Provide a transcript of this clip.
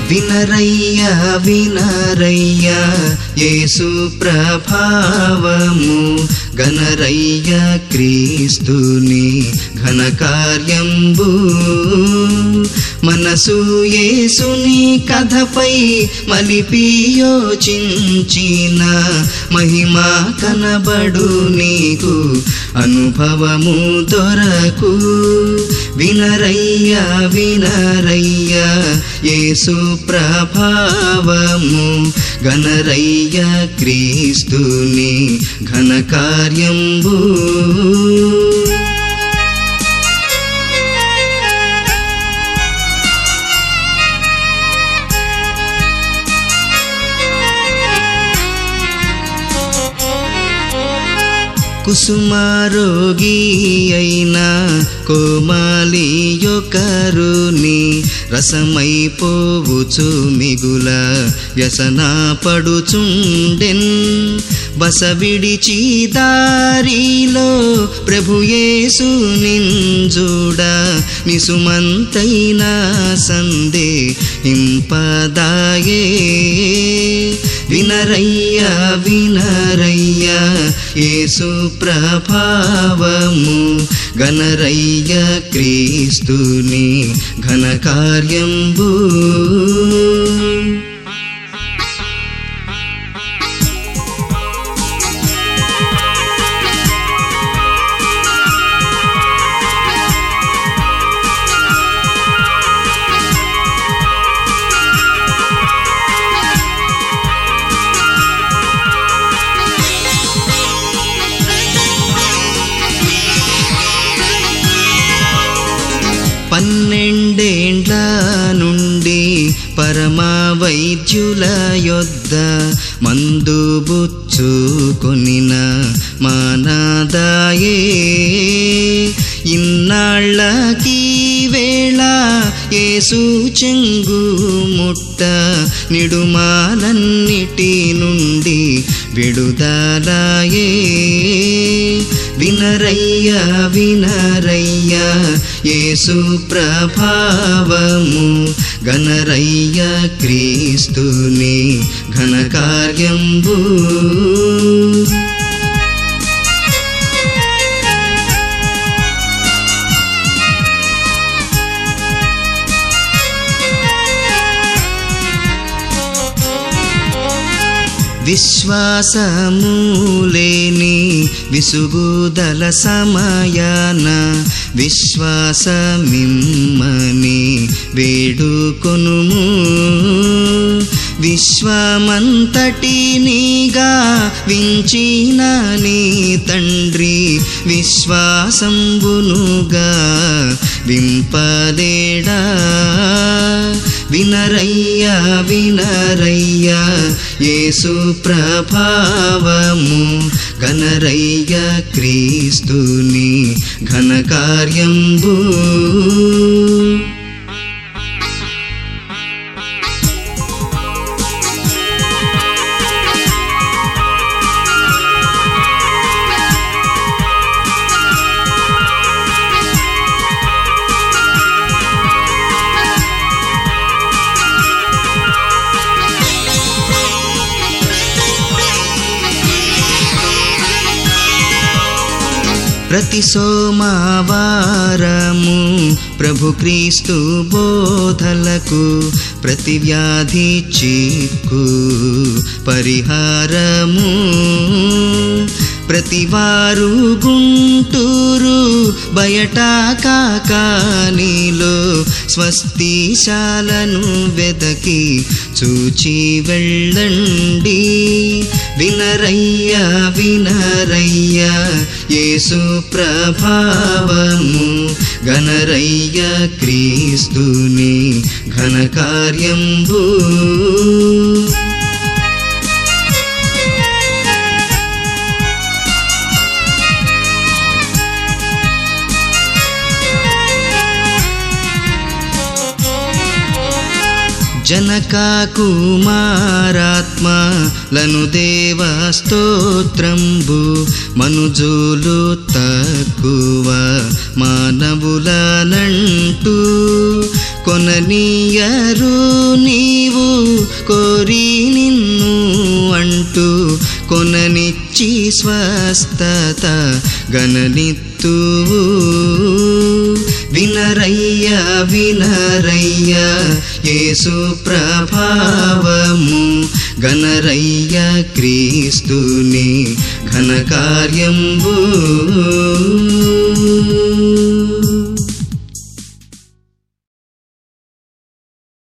వినరయ్యా వినరయ్యా యేసు ప్రభావము గణరయ్య క్రీస్తుని ఘన కార్యంబు మనసు యేసుని కథపై మలిపి యోచించిన మహిమ కనబడు నీకు అనుభవము దొరకు వినరయ్యా వినరయ్యా యేసు ప్రభావము గణరయ్య క్రీస్తుని ఘన కార్యంబు కుసుమారోగి అయిన కోమాలి యొకరుని రసమైపోవుచు మిగుల వ్యసన పడుచుండెన్ బస విడిచి దారిలో ప్రభుయేసు నింజుడ నిసుమంతైన సందే ఇంపదాయే వినరయ్యా వినరయ్యా యేసు ప్రభావము గణరయ్య క్రీస్తుని ఘన కార్యంబు పన్నెండేండ్ల నుండి పరమా వైద్యుల యొద్ద మందు బుచ్చుకొనిన మానాదాయే ఇన్నాళ్ళకి వేళ ఏసు చెంగు ముట్ట నిడుమాలన్నిటి నుండి విడుదలాయే వినరయ్యా వినరయ్యా యేసు ప్రభావము గణరయ్య క్రీస్తుని ఘన కార్యంబు విశ్వాసము లేని విసుగుదల సమయాన విశ్వాసమిమ్మని వేడుకొనుము విశ్వమంతటినిగా వించిన నీ తండ్రి విశ్వాసంబునుగా వింపలేడా వినరయ్యా వినరయ్యా యేసు ప్రభావము గణరయ్య క్రీస్తుని ఘన కార్యంబు ప్రతి సోమవారము ప్రభు క్రీస్తు బోధలకు ప్రతి వ్యాధి చిక్కు పరిహారము ప్రతి వారు గుంటూరు బయట కాకానిలో స్వస్తిశాలను వెదకి చూచి వెళ్ళండి వినరయ్యా వినరయ్యా యేసు ప్రభావము గణరయ్య క్రీస్తుని ఘన కార్యంబు జనక కుమారాత్మలను దేవ స్తోత్రంబు మనుజులు తక్కువ మానవులనంటూ కొననీయరు నీ కోరి నిన్ను అంటూ కొననిచ్చి స్వస్థత గణనిత్తువు వినరయ్య వినరయ్య యేసు ప్రభావము గణరయ్య క్రీస్తుని ఘనకార్యంబు